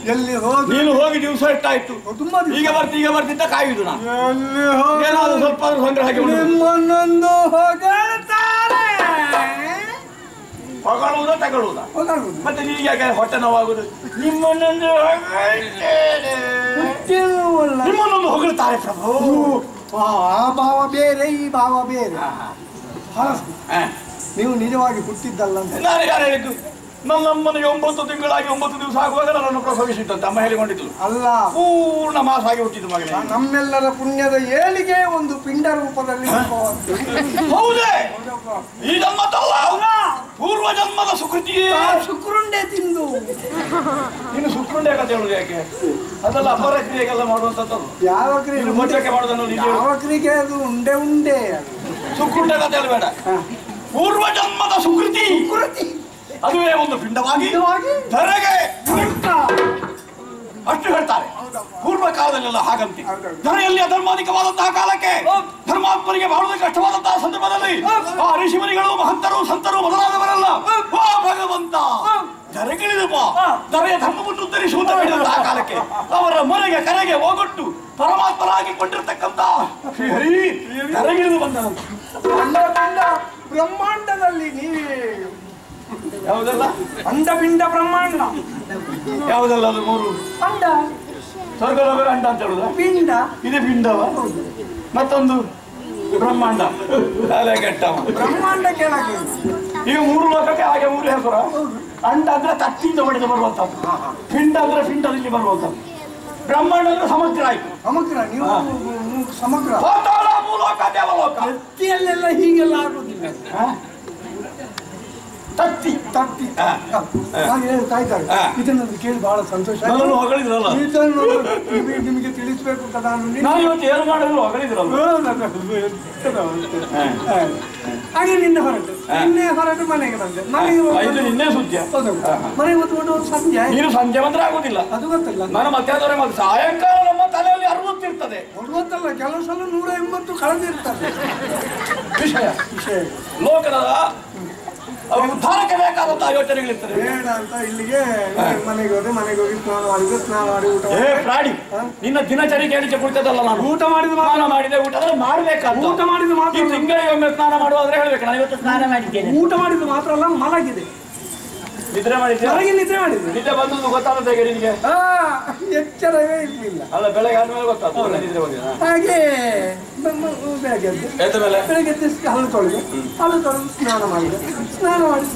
ಎಲ್ಲಿ ಹೋದ್ರು ನೀನು ಹೋಗಿ ದಿವಸ ಎಷ್ಟಾಯ್ತು ತುಂಬಾ ದಿವ್ಸ. ಈಗ ಬರ್ತಿ ಈಗ ಬರ್ತಿದ್ದ ಕಾಯುದು ನಾನು ಎಲ್ಲಿ ಹೋದ್ರು ಏನಾದ್ರು ಸ್ವಲ್ಪ ಆದ್ರೂ ಸಂಗ್ರಹ ಹಾಕಿ ಬಿಡು. ನಿಮ್ಮನ್ನೊಂದು ಹೊಗಳ್ತಾರೆ ಹೊಗಳುವುದ ತಗೊಳ್ಳುವುದ ಹೊಗಳುವುದು. ಮತ್ತೆ ನಿನಗೆ ಯಾಕೆ ಹೊಟ್ಟೆ ನೋವಾಗುದು ನಿಮ್ಮನ್ನೊಂದು ಹೊಗಳ್ತೇನೆ. ಗೊತ್ತಿರುವಲ್ಲ. ನಿಮ್ಮನ್ನೊಂದು ಹೊಗಳ್ತಾರೆ ಪ್ರಭು ಆ ಆ ಭಾವ ಬೇರೆ ಈ ಭಾವ ಬೇರೆ ಹಾ, ಹ. ನೀವು ನಿಜವಾಗಿ ಹುಟ್ಟಿದ್ದಲ್ಲ ಅಂತ ನಾನು ಯಾರು ಹೇಳಿದ್ದು ನನ್ನಮ್ಮನಿಗೆ ಒಂಬತ್ತು ತಿಂಗಳಾಗಿ ಒಂಬತ್ತು ದಿವಸ ಆಗುವಾಗ ನನ್ನನ್ನು ಪ್ರಸವಿಸಿದ್ದಂತೆ ಅಮ್ಮ ಹೇಳಿಕೊಂಡಿದ್ಲು ಅಲ್ಲ ಪೂರ್ಣ ಮಾಸ ಆಗಿ ಹುಟ್ಟಿದ್ದು ಮಗನೇ ನಮ್ಮೆಲ್ಲರ ಪುಣ್ಯದ ಏಳಿಗೆ ಒಂದು ಪಿಂಡ ರೂಪದಲ್ಲಿ ಉದ್ಭವವಾಗ್ತದೆ. ಹೌದೇ ಈ ಜನ್ಮದಲ್ಲ ಪೂರ್ವ ಜನ್ಮದ ಸುಕೃತಿಯೇ ಆ ಶುಕ್ರುಂಡೆ ತಿಂದು ನೀನು ಸುಕ್ರುಂಡೆ ಕತೆ ಹೇಳುದು ಯಾಕೆ ಅದೆಲ್ಲ ಅಪರ ಕ್ರಿಯೆಗೆಲ್ಲ ಮಾಡುವಂತದ್ದು ಯಾವ ಕ್ರಿಯೆ ನೀನು ಮೋಚಕ್ಕೆ ಮಾಡೋದನ್ನು ನಿಜ ಯಾವ ಕ್ರಿಯೆ ಅದು ಉಂಡೆ ಉಂಡೆ ಸುಕ್ರುಂಡೆ ಕತೆ ಹೇಳಬೇಡ ಪೂರ್ವ ಜನ್ಮದ ಸುಕೃತಿ ಕೃತಿ ಅದುವೇ ಒಂದು ಪಿಂಡವಾಗಿ ನಿಜವಾಗಿ ಧರೆಗೆ ಪುಟ್ಟ. ಅಷ್ಟು ಹೇಳ್ತಾರೆ ಪೂರ್ವ ಕಾಲದಲ್ಲೆಲ್ಲ ಹಾಗಂತೆ ಹೌದೌದು. ಧರೆಯಲ್ಲಿ ಅಧರ್ಮಾಧಿಕವಾದಂತಹ ಕಾಲಕ್ಕೆ ಧರ್ಮಾತ್ಮರಿಗೆ ಮಾಡುವುದು ಕಷ್ಟವಾದಂತಹ ಸಂದರ್ಭದಲ್ಲಿ ಆ ಋಷಿಮುನಿಗಳು ಮಹಂತರು ಸಂತರು ಮೊದಲಾದವರೆಲ್ಲ ಓ ಭಗವಂತ ಧರೆಗಿಳಿದು ಬಾ ಧರೆಯ ಧರ್ಮವನ್ನು ಉತ್ತರಿಸುವಂತ ಹೇಳಿದಂತಹ ಕಾಲಕ್ಕೆ ಅವರ ಮನೆಗೆ ಕರೆಗೆ ಹೋಗೊಟ್ಟು ಪರಮಾತ್ಮರಾಗಿ ಕೊಂಡಿರ್ತಕ್ಕಂತ ಶ್ರೀಹರಿ ಧರೆಗಿಳಿದು ಬಂದನಂತೆ ಅಂಡ ಪಿಂಡ ಬ್ರಹ್ಮಾಂಡದಲ್ಲಿ ನೀವೇ ಯಾವುದೆಲ್ಲ ಅಂಡಪಿಂಡ ಬ್ರಹ್ಮಾಂಡ ಯಾವುದೆಲ್ಲ ಅದು ಮೂರು ಅಂಡ ಸ್ವರ್ಗಲೋಕ ಅಂಡ ಅಂತ ಹೇಳುದ ಪಿಂಡ ಇದು ಪಿಂಡವ ಮತ್ತೊಂದು ಬ್ರಹ್ಮಾಂಡ ಅಲೆ ಕೆಟ್ಟವ ಬ್ರಹ್ಮಾಂಡ ಕೆಳಗೆ ಈಗ ಮೂರು ಲೋಕಕ್ಕೆ ಹಾಗೆ ಮೂರು ಹೆಸರ ಅಂಡ ಅಂದ್ರೆ ತಟ್ಟಿಯಿಂದ ಹೊಡೆದು ಬರುವಂತದ್ದು ಪಿಂಡ ಅಂದ್ರೆ ಪಿಂಡದಲ್ಲಿ ಬರುವಂತದ್ದು ಬ್ರಹ್ಮಾಂಡ ಅಂದ್ರೆ ಸಮಗ್ರ ಆಯ್ತು ಸಮಗ್ರ ನೀವು ಹಾ. ನೀವು ಸಮಗ್ರ ಪಾತಾಳ ಭೂಲೋಕ ದೇವಲೋಕ ವ್ಯಕ್ತಿಯಲ್ಲೆಲ್ಲ ಹೀಗೆಲ್ಲ ಆಗುದಿಲ್ಲ ಹ? ತತ್ತಿ ತಪ್ಪಿ ಹಾ. ಹಾಗೆ ಹೇಳಿ ಕಾಯ್ತಾರೆ ಹಾ. ಇದನ್ನೊಂದು ಕೇಳಿ ಬಹಳ ಸಂತೋಷ ಆಯ್ತು. ನನ್ನನ್ನು ಹೊಗಳಿದ್ರಲ್ಲ ಇದನ್ನು ನಿಮಗೆ- ನಿಮಗೆ ತಿಳಿಸ್ಬೇಕು ಅಂತ ನಾನು ನಿನ್ನ- ನಾನು ಇವತ್ತು ಏನು ಮಾಡಿದ್ರು ಹೊಗಳಿದ್ರಲ್ಲ ಹಾ. ಹಾಗೆ ನಿನ್ನೆ ಹೊರಟು ನಿನ್ನೆ ಹೊರಟು ಮನೆಗೆ ಬಂದೆ ಮನೆಗೆ ಆ, ಇದು ಹೋಗ್ಕೊಂಡು- ನಿನ್ನೆ ಸುದ್ದಿ ಹೌದು. ಮನೆಗೆ ಹೊತ್ಕೊಂಡು ಒಂದು ಸಂಜೆ ಆಯ್ತು. ನೀನು ಸಂಜೆ ಬಂದ್ರೆ ಆಗುದಿಲ್ಲ ಅದು ಗೊತ್ತಿಲ್ಲ ನಾನು ಮಧ್ಯಾಹ್ನದವರೆ ಮತ್ತೆ ಸಾಯಂಕಾಲ ನಮ್ಮ ತಲೆಯಲ್ಲಿ ಅರವತ್ತಿರ್ತದೆ ಅದು ಗೊತ್ತಲ್ಲ ಕೆಲವು ಸಲ ನೂರ ಎಂಬತ್ತು ಕಳೆದಿರ್ತದೆ ವಿಷಯ ವಿಷಯ ಲೋಕದ ಅವ್ರ ಉದ್ಧಾರಕ್ಕೆ ಬೇಕಾದಂತಹ ಯೋಚನೆಗಳಿರ್ತದೆ ಬೇಡ ಅಂತ ಇಲ್ಲಿಗೆ ಮನೆಗೆ ಹೋದೆ ಮನೆಗೆ ಹೋಗಿ ಸ್ನಾನ ಮಾಡಿದೆ ಸ್ನಾನ ಮಾಡಿ ಊಟ ಏ ಮಾಡಿದೆ. ಪ್ರಾಣಿ ನಿನ್ನ ದಿನಚರಿ ಕೇಳಿಕೆ ಕುಳಿತದಲ್ಲ ನಾನು ಊಟ ಮಾಡಿದ ಮಾತ್ರ ಸ್ನಾನ ಮಾಡಿದೆ ಊಟ ಅಂದ್ರೆ ಮಾಡ್ಬೇಕಂತ ಊಟ ಮಾಡಿದ ಮಾತ್ರ ಈ ತಿಂಗಳಿಗೆ ಒಮ್ಮೆ ಸ್ನಾನ ಮಾಡುವಾದ್ರೆ ಹೇಳ್ಬೇಕು ನಾನು ಇವತ್ತು ಸ್ನಾನ ಮಾಡಿದ್ದೇನೆ ಊಟ ಮಾಡಿದ ಮಾತ್ರ ಅಲ್ಲ ಮಲಗಿದೆ ನಿದ್ರೆ ಮಾಡಿದ್ದೆ ಮಲಗಿ ನಿದ್ರೆ ಮಾಡಿದೆ ನಿದ್ದೆ ಬಂದದ್ದು ಗೊತ್ತಾಗುತ್ತೆ ಹೇಗೆ ನಿನಗೆ ಆ, ಎಚ್ಚರವೇ ಇರಲಿಲ್ಲ ಅಲ್ಲ ಬೆಳಗ್ಗೆ ಆದ್ಮೇಲೆ ಗೊತ್ತಾಗ್ತದೆ ಒಳ್ಳೆ ನಿದ್ರೆ ಬಂದಿದೆ ಹಾಗೆ ಬ- ಬ- ಬೆಳಗ್ಗೆ ಎದ್ದು ಎದ್ದ ಮೇಲೆ ಬೆಳಗ್ಗೆ ಎದ್ದು ಹಲ್ಲು ತೊಳೆದು ಹಲ್ಲು ತೊಳೆದು ಸ್ನಾನ ಮಾಡಿದೆ ಸ್ನಾನ ಮಾಡಿ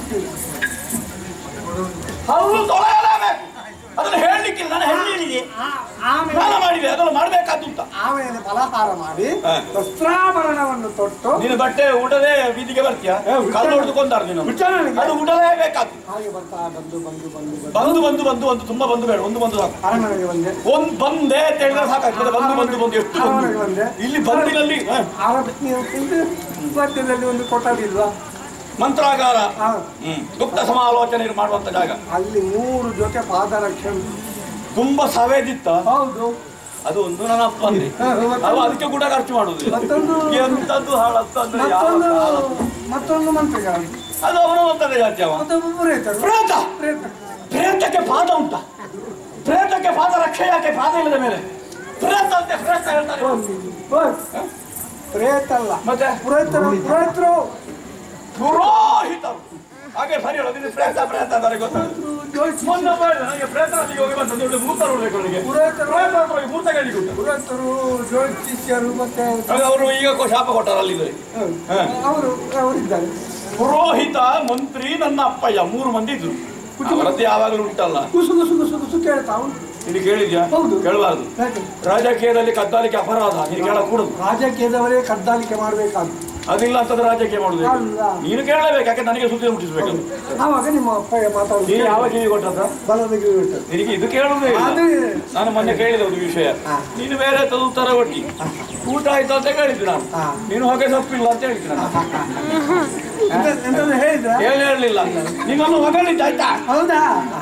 ಹಲ್ಲು ತೊಳೆಯಲೇಬೇಕು ಅದನ್ನು ಹೇಳಲಿಕ್ಕಿಲ್ಲ ನಾನು ಹೇಳಿದೆ ಆಮೇಲೆ ಸ್ನಾನ ಮಾಡಿದೆ ಅದನ್ನು ಮಾಡ್ಬೇಕಾದ್ದು ಅಂತ ಆಮೇಲೆ ಫಲಹಾರ ಮಾಡಿ ಹಾ. ವಸ್ತ್ರಾಭರಣವನ್ನು ತೊಟ್ಟು ನೀನು ಬಟ್ಟೆ ಊಟದೇ ಬೀದಿಗೆ ಬರ್ತೀಯಾ ಕಲ್ಲು ಹೊಡೆದು ಕೊಂದಾರ ನೀನು ಹುಚ್ಚ ನನಗೆ. ಅದು ಊಟಲೇಬೇಕಾದ್ದು ಹಾಗೆ ಬರ್ತಾ ಬಂದು ಬಂದು ಬಂದು ಬಂದು ಬಂದು ಬಂದು ಬಂದು ಒಂದು ತುಂಬಾ ಬಂದು ಬೇಡ ಒಂದು ಬಂದು ಸಾಕು ಅರಮನೆಗೆ ಬಂದೆ ಒಂದ್ ಬಂದೆ ಅಂತ ಹೇಳಿದ್ರೆ ಸಾಕಾಗ್ತದೆ ಬಂದು ಬಂದು ಬಂದು ಎಷ್ಟು ಅರಮನೆಗೆ ಬಂದೆ ಬಂದು ಇಲ್ಲಿ ಬಂದಿನಲ್ಲಿ ಹ, ಆರಕ್ಕೆ ಮಧ್ಯದಲ್ಲಿ ಒಂದು ಕೊಠಡಿ ಇಲ್ವಾ ಮಂತ್ರಾಗಾರ ಆ, ಹ್ಮ್ ಗುಪ್ತ ಸಮಾಲೋಚನೆ ಮಾಡುವಂತ ಜಾಗ ಅಲ್ಲಿ ಮೂರು ಜೊತೆ ಪಾದರಕ್ಷೆ ಉಂಟು. ತುಂಬಾ ಸವೇದಿತ್ತ ಹೌದು ಅದು ಒಂದು ನನ್ನ ಅಪ್ಪ ಅಂದ್ರೆ ಹ, ಮತ್ತೆ? ಅವ ಅದಕ್ಕೆ ಕೂಡ ಖರ್ಚು ಮಾಡುದು ಮತ್ತೊಂದು ಎಂತದ್ದು ಹಾಳತ್ತು ಅಂದ್ರೆ ಯಾವ ಮತ್ತೊಂದು ಹಾಳತ್ತು? ಮತ್ತೊಂದು ಮಂತ್ರಿಗಾರ ಅದು ಅವನು ಅಂತದೆ ಜಾತಿ ಅವ ಮತ್ತೊಬ್ಬ ಪ್ರೇತರು ಪ್ರೇತ ಪ್ರೇತ ಪ್ರೇತಕ್ಕೆ ಪಾದ ಉಂಟ ಪ್ರೇತಕ್ಕೆ ಪಾದ ರಕ್ಷೆ ಯಾಕೆ ಪಾದ ಇಲ್ಲದ ಮೇಲೆ ಪ್ರೇತ ಅಂತೆ ಪ್ರೇತ ಹೇಳ್ತಾರೆ ಓಯ್, ಪ್ರೇತ ಅಲ್ಲ ಮತ್ತೆ ಪುರೋಹಿತರು ಪುರೋಹಿತರು ಪುರೋಹಿತರು ಹಾಗೆ ಸರಿ ಹೇಳೋದು ಇದು ಪ್ರೇತ ಪ್ರೇತ ಅಂದರೆ ಗೊತ್ತಾಗುತ್ತೆ ಜೋಯಿಸಿ ಮೊನ್ನೆ ಒಬ್ಬ ಹೇಳಿದ, ನನಗೆ ಪ್ರೇತರಾಜಿಗೆ ಹೋಗಿ ಬಂದು ದೊಡ್ಡ ಭೂತ ನೋಡ್ಬೇಕು ಅವನಿಗೆ ಪುರೋಹಿತರು ಪ್ರೇತ ಹತ್ರ ಹೋಗಿ ಭೂತ ಕೇಳಿಕ್ಕೆ ಉಂಟು ಪುರೋಹಿತರು ಜ್ಯೋತಿಷ್ಯರು ಮತ್ತೆ ಆಗ ಅವರು ಈಗ ಕೊ- ಶಾಪ ಕೊಟ್ಟಾರ ಅಲ್ಲಿದ್ದಾರೆ ಹ. ಅವರು ಅವರಿದ್ದಾರೆ ಪುರೋಹಿತ ಮಂತ್ರಿ ನನ್ನ ಅಪ್ಪಯ್ಯ ಮೂರು ಮಂದಿ ಇದ್ರು ಅವರದ್ದು ಯಾವಾಗಲೂ ಉಂಟಲ್ಲ ಕುಸು ಕುಸು ಕುಸು ಕುಸು ಕೇಳ್ತಾ ಉಂಟು ನೀನು ಕೇಳಿದ್ಯಾ ಹೌದು. ಕೇಳಬಾರ್ದು ಯಾಕೆ? ರಾಜಕೀಯದಲ್ಲಿ ಕದ್ದಾಲಿಕೆ ಅಪರಾಧ ನೀನು ಕೇಳಕೂಡದು ರಾಜಕೀಯದವರೇ ಕದ್ದಾಲಿಕೆ ಮಾಡಬೇಕಾದ ಅದಿಲ್ಲ ಅಂತಂದ್ರೆ ರಾಜಕೀಯ ಮಾಡುದು ಅಲ್ಲ. ನೀನು ಕೇಳಲೇಬೇಕು ಯಾಕೆ ನನಗೆ ಸುದ್ದಿ ಮುಟ್ಟಿಸ್ಬೇಕು ಆವಾಗ ನಿಮ್ಮ ಅಪ್ಪ ಮಾತಾಡುದು ನೀನು ಯಾವ ಕಿವಿ ಕೊಟ್ಟದ ಬಲದ ಕಿವಿ ಬಿಟ್ಟದ್ದು. ನಿನಗೆ ಇದು ಕೇಳುವುದೇ ಇಲ್ಲ. ಅದೇ ನಾನು ಮೊನ್ನೆ ಕೇಳಿದ ಒಂದು ವಿಷಯ ಹಾ. ನೀನು ಬೇರೆ ತದ ಉತ್ತರ ಕೊಟ್ಟಿ ಊಟ ಆಯ್ತು ಅಂತ ಕೇಳಿದ್ದು ನಾನು ಹಾ. ನೀನು ಹೊಗೆ ಸೊಪ್ಪಿಲ್ಲ ಅಂತ ಹೇಳಿದ್ದು ನಾನು ಎಂತ- ಎಂತಾದ್ರು ಹೇಳಿದ್ರ ಹೇಳಿ ಹೇಳಲಿಲ್ಲ ನಿನ್ನನ್ನು ಹೊಗಳಿದ್ದು ಆಯ್ತಾ ಹೌದಾ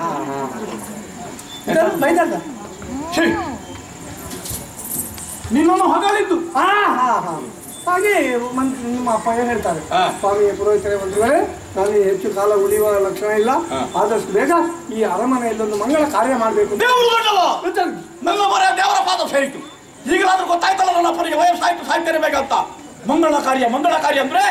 ಬೈದಲ್ಲ ಛೀ! ನಿನ್ನನ್ನು ಹೊಗಳಿದ್ದು ಹಾ ಹಾ ಹಾ ಹಾಗೆ ಮಂತ್- ನಿಮ್ಮ ಅಪ್ಪ ಏನ್ ಹೇಳ್ತಾರೆ ಹಾ. ಸ್ವಾಮಿ ಪುರೋಹಿತರೇ ಬಂದ್ರೆ ನನಗೆ ಹೆಚ್ಚು ಕಾಲ ಉಳಿಯುವ ಲಕ್ಷಣ ಇಲ್ಲ ಹಾ. ಆದಷ್ಟು ಬೇಗ ಈ ಅರಮನೆಯಲ್ಲಿ ಒಂದು ಮಂಗಳ ಕಾರ್ಯ ಮಾಡಬೇಕು ದೇವರು ದೊಡ್ಡವ ನನ್ನ ಮರ ದೇವರ ಪಾದ ಸೇರಿತು ಈಗಲಾದ್ರೂ ಗೊತ್ತಾಯ್ತಲ್ಲ ನನ್ನ ಅಪ್ಪನಿಗೆ ವಯಸ್ಸಾಯ್ತು ಸಾಯ್ತೇನೆ ಬೇಕಂತ ಮಂಗಳ ಕಾರ್ಯ ಮಂಗಳ ಕಾರ್ಯ ಅಂದ್ರೆ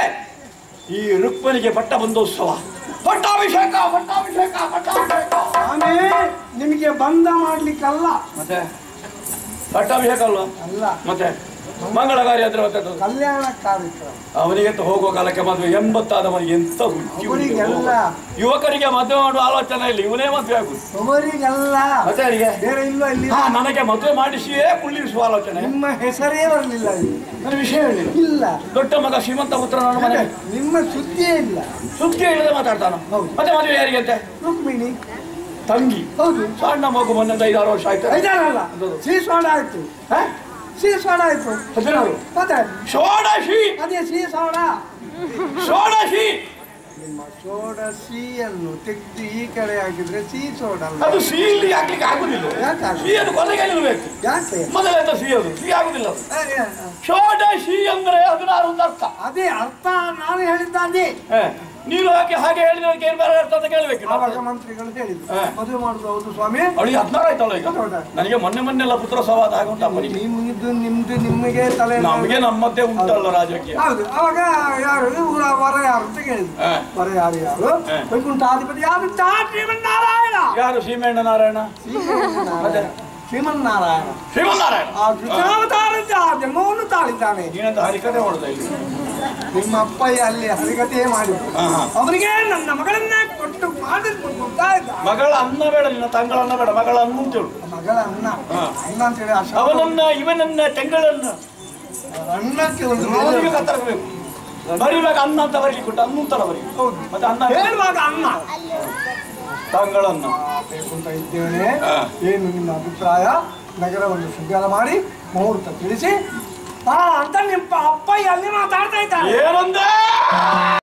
ಈ ರುಕ್ಮನಿಗೆ ಪಟ್ಟ ಬಂದೋತ್ಸವ ಪಟ್ಟಾಭಿಷೇಕ ಪಟ್ಟಾಭಿಷೇಕ ಪಟ್ಟಾಭಿಷೇಕ ಸ್ವಾಮಿ ನಿಮಗೆ ಬಂಧ ಮಾಡ್ಲಿಕ್ಕಲ್ಲ ಮತ್ತೆ ಪಟ್ಟಾಭಿಷೇಕ ಅಲ್ವಾ ಅಲ್ಲ ಮತ್ತೆ ಮಂಗಳ ಕಾರ್ಯ ಅಂದ್ರೆ ಮತ್ತೆ ಅದು. ಕಲ್ಯಾಣ ಕಾರ್ಯಕ್ರಮ ಅವನಿಗೆ ಹೋಗುವ ಕಾಲಕ್ಕೆ ಮದುವೆ ಎಂಬತ್ತಾದವನಿಗೆ ಎಂತ ಹುಚ್ಚು ಉಂಟು. ಅವರಿಗೆಲ್ಲ. ಯುವಕರಿಗೆ ಮದುವೆ ಮಾಡುವ ಆಲೋಚನೆ ಇಲ್ಲ ಇವನೇ ಮದುವೆ ಆಗುದು ಅವರಿಗೆಲ್ಲ ಮತ್ತೆ ಅವರಿಗೆ ಬೇರೆ ಇಲ್ವಾ ಇಲ್ಲಿ ಹಾ ನನಗೆ ಮದುವೆ ಮಾಡಿಸಿಯೇ ಕುಳ್ಳಿರಿಸುವ ಆಲೋಚನೆ ನಿಮ್ಮ ಹೆಸರೇ ಬರಲಿಲ್ಲ ಇಲ್ಲಿ ನನ್ನ ವಿಷಯ ಹೇಳಿಲ್ಲ ಇಲ್ಲ ದೊಡ್ಡ ಮಗ ಶ್ರೀಮಂತ ಪುತ್ರ ನನ್ನ ಮನೆ ನಿಮ್ಮ ಸುದ್ದಿಯೇ ಇಲ್ಲ ಸುದ್ದಿ ಇಲ್ಲದೆ ಮಾತಾಡ್ತಾನ ಹೌದು. ಮತ್ತೆ ಮದುವೆ ಯಾರಿಗೆ ಅಂತೆ ರುಕ್ಮಿಣಿ ತಂಗಿ ಹೌದು ಸಣ್ಣ ಮಗು ಮೊನ್ನೆ ಒಂದು ಐದಾರು ವರ್ಷ ಆಯ್ತು ಐದಾರಲ್ಲ ಸೀಸೋಡ ಆಯ್ತು ಹಾ? ಸೀಸೋಡ ಆಯ್ತು ಹದಿನಾರು ಮತ್ತೆ ಷೋಡಶಿ ಅದೇ ಸೀಸೋಡ ಷೋಡಶಿ ನಿಮ್ಮ ಸೋಡಸಿಯನ್ನು ತೆಗೆದು ಈ ಕಡೆ ಹಾಕಿದ್ರೆ ಸೀಸೋಡ ಅಲ್ಲ ಅದು ಸಿ ಇಲ್ಲಿ ಹಾಕ್ಲಿಕ್ಕೆ ಆಗುದಿಲ್ಲ ಯಾಕೆ ಆಗುದಿಲ್ಲ? ಸಿ ಅದು ಕೊನೆಗೆ ನಿಲ್ಬೇಕು ಯಾಕೆ ಮೊದಲೆಂತ ಸಿ ಅದು ಸಿ ಆಗುದಿಲ್ಲ ಅದು. ಆ, ಆ, ಆ. ಷೋಡಶಿ ಅಂದ್ರೆ ಹದಿನಾರು ಒಂದು ಅರ್ಥ ಅದೇ ಅರ್ಥ ನಾನು ಹೇಳಿದ್ದ ಅದೇ ಹಾ. ನೀನು ಹಾಗೆ ಹಾಗೆ ಹೇಳಿದವರಿಗೆ ಏನ್ ಬೇರೆ ಅರ್ಥ ಅಂತ ಕೇಳ್ಬೇಕು ಆವಾಗ ಮಂತ್ರಿಗಳು ಹೇಳಿದ್ರು ಹಾ. ಮದುವೆ ಮಾಡುದು ಹೌದು ಸ್ವಾಮಿ ಅವಳಿಗೆ ಹದಿನಾರು ಆಯ್ತಲ್ಲ ಈಗ ಹೌದಾ? ನನಗೆ ಮೊನ್ನೆ ಮೊನ್ನೆ ಎಲ್ಲ ಪುತ್ರ ಸವಾದ ಆಗುಂಟ ಅಪ್ಪನಿಗೆ ನಿಮ್ದು ನಿಮ್ದು ನಿಮಗೆ ತಲೆ ನಮಗೆ ನಮ್ಮದೇ ಉಂಟಲ್ಲ ರಾಜ್ಯಕ್ಕೆ ಹೌದು ಅವಾಗ ಯಾರು ಊರ ವರ ಯಾರು ಅಂತ ಕೇಳಿದ್ರು ಹಾ. ವರ ಯಾರು ಯಾರು ಹಾ. ವೈಕುಂಠಾಧಿಪತಿ ಯಾರು ಚಾ ಶ್ರೀಮನ್ನಾರಾಯಣ ಯಾರು ಸೀಮೆಣ್ಣ ನಾರಾಯಣ ಶ್ರೀಮನ್ನಾರಾಯಣ ಶ್ರೀಮನ್ನಾರಾಯಣ ಶ್ರೀಮನ್ನಾರಾಯಣ ಆ ಕೃಷ್ಣಾವತಾರದ ಆ ಜನ್ಮವನ್ನು ತಾಳಿದ್ದಾನೆ ನೀನಂತ ಹರಿಕತೆ ಮಾಡುದ ಇಲ್ಲಿ ನಿಮ್ಮ ಅಪ್ಪಯ್ಯ ಅಲ್ಲಿ ಹರಿಕತೆ ಮಾಡಿದ್ರು ಹಾ, ಹಾ. ಅವರಿಗೆ ನನ್ನ ಮಗಳನ್ನ ಕೊಟ್ಟು ಮಾಡಿದ್ರು ಗೊತ್ತಾ ಇದ್ದ ಮಗಳ ಅನ್ನ ಬೇಡ ನಿನ್ನ ತಂಗಳ ಅನ್ನ ಬೇಡ ಮಗಳ ಅನ್ನ ಅಂತೇಳು ಮಗಳ ಅನ್ನ ಹಾ. ಅನ್ನ ಅಂತೇಳಿ ಆ ಶಬ್ದ ಅವನನ್ನ ಇವನನ್ನ ತೆಂಗಳನ್ನ ಅನ್ನಕ್ಕೆ ಒಂದು ಅವನಿಗೆ ಬೆಲೆ ಕತ್ತರಿಸಬೇಕು ಬರಿಬೇಕು ಅನ್ನ ಅಂತ ಬರೀಲಿಕ್ಕೆ ಉಂಟು ಅನ್ನ ಅಂತಾರ ಬರಿ ಹೌದು. ಮತ್ತೆ ಅನ್ನ ಹೇಳುವಾಗ ಅನ್ನ ತಂಗಳನ್ನ ಬೇಕು ಅಂತ ಇದ್ದೇನೆ ಹಾ. ಏನು ನಿಮ್ಮ ಅಭಿಪ್ರಾಯ ನಗರವನ್ನು ಶೃಂಗಾರ ಮಾಡಿ ಮುಹೂರ್ತ ತಿಳಿಸಿ ಆ ಅಂತ ನಿಮ್ಮ ಅಪ್ಪಯ್ಯ ಅಲ್ಲಿ ಮಾತಾಡ್ತಾ ಇದ್ದಾರೆ ಏನಂದೆ